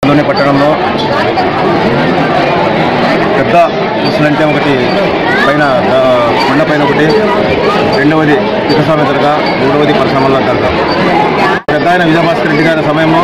లోని పట్టణంలో పెద్ద ముసలంటే ఒకటి పైన ఆ, కొండ పైన ఒకటి రెండవది తిరుస్వామి దర్గా మూడవది పరశురామల్ల దర్గా పెద్ద ఆయన విజయభాస్కర్ రెడ్డి గారి సమయంలో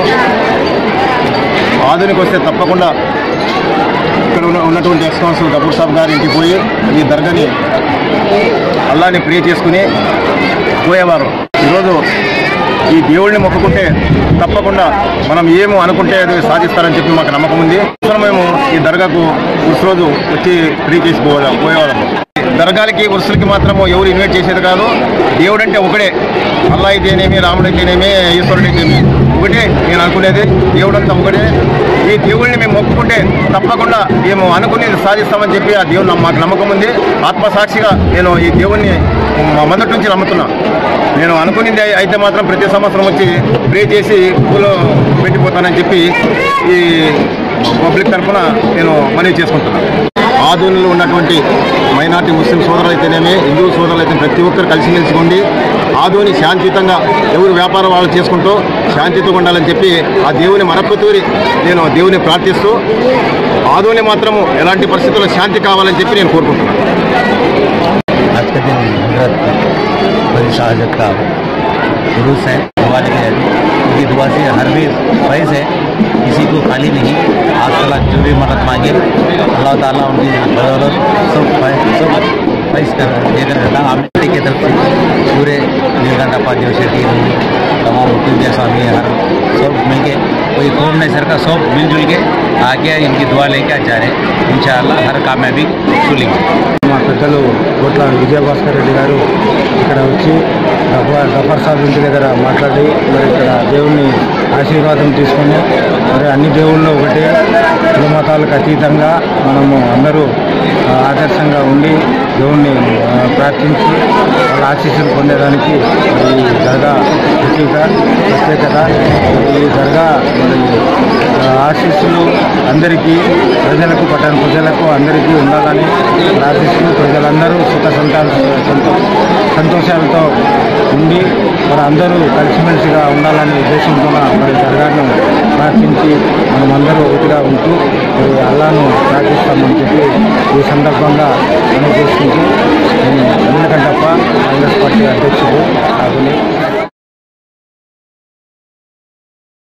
ఆధునిక వస్తే తప్పకుండా ఇక్కడ ఉన్న ఉన్నటువంటి ఎక్స్ కౌన్సిల్ గబూర్ సాబ్ గారి ఇంటికి పోయి ఈ దర్గాని అల్లాని ప్రే చేసుకుని పోయేవారు ఈరోజు ఈ దేవుడిని మొక్కుకుంటే తప్పకుండా మనం ఏమో అనుకుంటే అది సాధిస్తారని చెప్పి మాకు నమ్మకం ఉంది అసలు మేము ఈ దర్గాకు ఉరుసు రోజు వచ్చి ప్రే చేసి పోవాల- పోయేవాళ్ళము దర్గాలకి ఉరుసులకి మాత్రము ఎవరు ఇన్వైట్ చేసేది కాదు దేవుడు అంటే ఒకడే అల్లా అయితేనేమి రాముడు అయితేనేమి ఈశ్వరుడు అయితేనేమి ఒకటే నేను అనుకునేది దేవుడు అంతా ఒకటే ఈ దేవుడిని మేము మొక్కుకుంటే తప్పకుండా మేము అనుకునేది సాధిస్తామని చెప్పి ఆ దేవుడు నమ్మ- మాకు నమ్మకం ఉంది ఆత్మసాక్షిగా నేను ఈ దేవుడిని మ- మొదటి నుంచి నమ్ముతున్నా నేను అనుకునేది అయి- అయితే మాత్రం ప్రతి సంవత్సరం వచ్చి ప్రే చేసి పూలు పెట్టిపోతానని చెప్పి ఈ పబ్లిక్ తరఫున నేను మనవి చేసుకుంటున్నాను ఆధునిలో ఉన్నటువంటి మైనార్టీ ముస్లిం సోదరులు అయితేనేమి హిందూ సోదరులు అయితే ప్రతి ఒక్కరు కలిసిమెలిసి ఉండి ఆధుని శాంతియుతంగా ఎవరు వ్యాపారం వాళ్ళు చేసుకుంటూ శాంతియుతంగా ఉండాలని చెప్పి ఆ దేవుని మరొకతూరి నేను దేవుని ప్రార్థిస్తూ ఆధుని మాత్రము ఎలాంటి పరిస్థితుల్లో శాంతి కావాలని చెప్పి నేను కోరుకుంటున్నాను आज का दिन हजरत बड़ी शाहजत का जुलूस है दुआ लेके जाती उनकी दुआ से हर भी फैज है किसी को खाली नहीं आज तक जो भी मदद मांगे अल्लाह ताला उनकी बदौलत सब फै- सब फैज कर देकर रहता आमिर की तरफ से पूरे नीलकंठ पाद्य शेट्टी तमाम मृत्युंजय स्वामी हर सब मिलके कोई कौम नहीं सर का सब मिलजुल के आगे इनकी दुआ लेके जा रहे हैं इंशाअल्लाह हर कामयाबी सुलेंगे మా పెద్దలు కోట్ల విజయభాస్కర్ రెడ్డి గారు ఇక్కడ వచ్చి గఫార్ గఫార్ సాబ్ ఇంటి దగ్గర మాట్లాడి మరి ఇక్కడ దేవుణ్ణి ఆశీర్వాదం తీసుకొని మరి అన్ని దేవుళ్ళు ఒకటే కుల మతాలకు అతీతంగా మనము అందరూ ఆ, ఆదర్శంగా ఉండి దేవుణ్ణి ఆ, ప్రార్థించి వాళ్ళ ఆశీస్సులు పొందేదానికి ఈ దర్గా ప్రత్యేక ప్రత్యేకత ఈ దర్గా మరి ఆ, ఆశీస్సులు అందరికీ ప్రజలకు పట్టణ ప్రజలకు అందరికీ ఉండాలని ప్రార్థిస్తూ ప్రజలందరూ సుఖ సంతాన సంతో- సంతోషాలతో ఉండి మరి అందరూ కలిసిమెలిసిగా ఉండాలనే ఉద్దేశంతో మరి దర్గాను ప్రార్థించి మనమందరూ ఒకటిగా ఉంటూ మరి అల్లాను ప్రార్థిస్తామని చెప్పి ఈ సందర్భంగా మనం చేసుకుంటూ నేను నీలకంఠప్ప కాంగ్రెస్ పార్టీ అధ్యక్షుడు రాహుల్